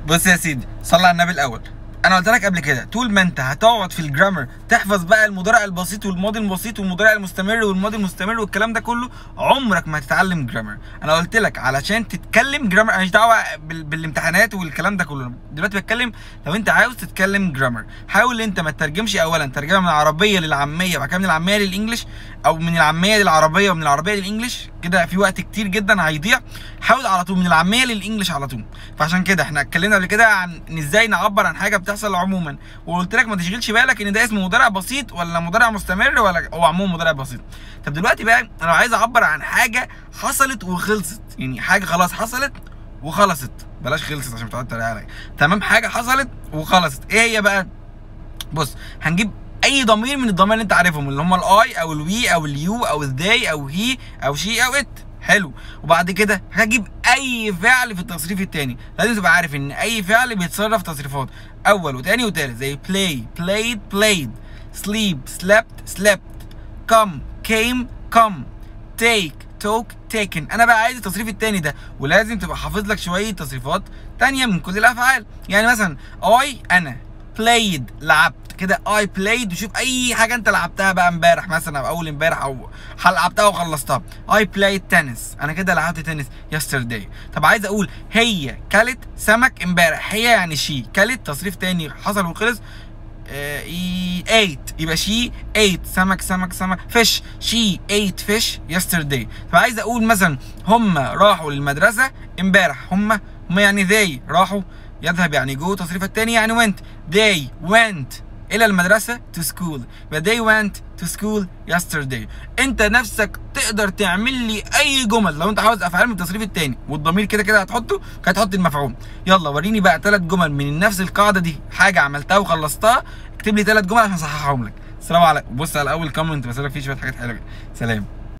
بص يا سيدي صلي على النبي الاول انا قلت لك قبل كده طول ما انت هتقعد في الجرامر تحفظ بقى المضارع البسيط والماضي البسيط والمضارع المستمر والماضي المستمر والكلام ده كله عمرك ما هتتعلم جرامر انا قلت لك علشان تتكلم جرامر انا مش دعوه بال... بالامتحانات والكلام ده كله دلوقتي بتكلم لو انت عاوز تتكلم جرامر حاول انت ما تترجمش اولا ترجمه من العربيه للعاميه وبعد كده من العاميه للانجليش او من العاميه للعربيه ومن العربيه للانجليش كده في وقت كتير جدا هيضيع حاول على طول من العاميه للانجليش على طول فعشان كده احنا اتكلمنا قبل كده عن ان ازاي نعبر عن حاجه بتحصل عموما وقلت لك ما تشغلش بالك ان ده اسمه مضارع بسيط ولا مضارع مستمر ولا هو عموما مضارع بسيط طب دلوقتي بقى انا عايز اعبر عن حاجه حصلت وخلصت يعني حاجه خلاص حصلت وخلصت بلاش خلصت عشان بتقعد تتريق عليا تمام حاجه حصلت وخلصت ايه هي بقى بص هنجيب اي ضمير من الضمائر اللي انت عارفهم اللي هم الاي او الوي او اليو او الذي او هي او شي او ات حلو وبعد كده هجيب اي فعل في التصريف الثاني لازم تبقى عارف ان اي فعل بيتصرف تصريفات اول وثاني وثالث زي play played played sleep slept slept come came come take took taken انا بقى عايز التصريف الثاني ده ولازم تبقى حافظ لك شويه تصريفات تانية من كل الافعال يعني مثلا I انا played لعبت كده اي بلايد وشوف اي حاجه انت لعبتها بقى امبارح مثلا او اول امبارح او لعبتها وخلصتها اي بلايد تنس انا كده لعبت تنس يسترداي طب عايز اقول هي كلت سمك امبارح هي يعني شي كلت تصريف تاني حصل وخلص ايت يبقى شي ايت سمك سمك سمك فيش شي ايت فيش يسترداي طب عايز اقول مثلا هم راحوا للمدرسه امبارح هم هم يعني ذي راحوا يذهب يعني جو تصريف الثاني يعني went they went الى المدرسه to school يبقى they went to school yesterday انت نفسك تقدر تعمل لي اي جمل لو انت عاوز افعال من التصريف الثاني والضمير كده كده هتحطه هتحط المفعول يلا وريني بقى ثلاث جمل من نفس القاعده دي حاجه عملتها وخلصتها اكتب لي ثلاث جمل عشان اصححهم لك السلام عليكم بص على اول كومنت بسالك فيه شويه حاجات حلوه سلام